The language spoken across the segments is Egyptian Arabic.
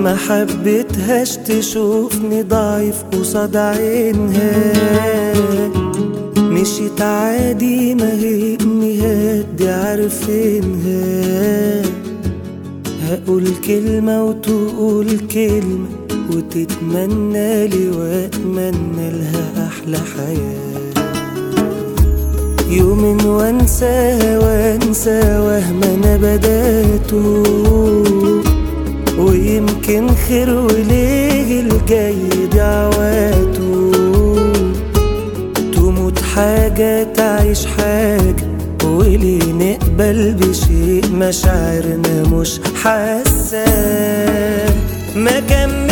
ما حبيتهاش تشوفني ضعيف قصاد عينها مشيت عادي ما هي امنيات دي عارفينها هقول كلمة وتقول كلمة وتتمنى لي واتمنى لها احلى حياة يوم وانساها وانسى وهم انا بداته ويمكن خير وليه الجاي دعواته تموت حاجة تعيش حاجة وليه نقبل بشيء مشاعرنا مش حاسة ما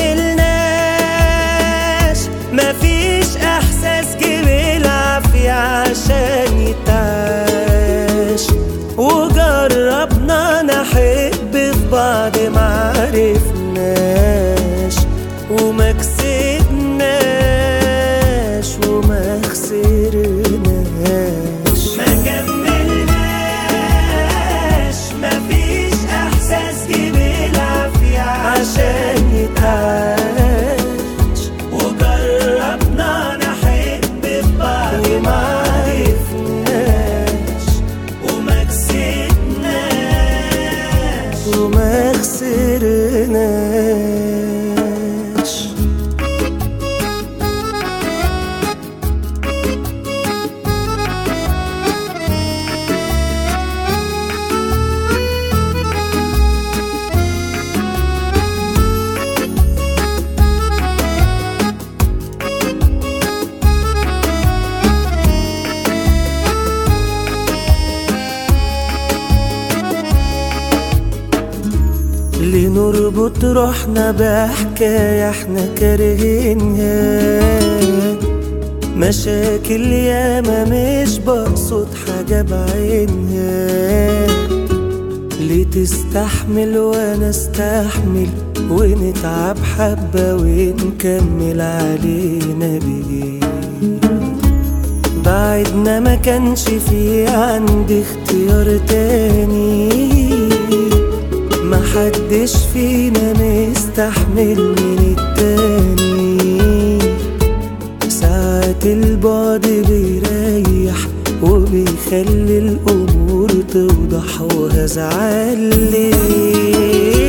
كملناش مفيش احساس جه بالعافية عشان يتعاش وجربنا نحب في بعض معرفناش وما كسبناش وما خسرناش ما كملناش مفيش احساس جه بالعافية عشان يتعاش وجربنا نحب في بعض معرفناش وما كسبناش وما خسرناش لنربط روحنا بحكاية احنا كارهينها مشاكل ياما مش بقصد حاجة بعينها ليه تستحمل وانا استحمل ونتعب حبة ونكمل علينا بيه بعدنا ما كانش في عندي اختيار تاني ما حدش فينا مستحمل من التاني ساعات البعد بيريح وبيخلي الأمور توضح وهزعل ليه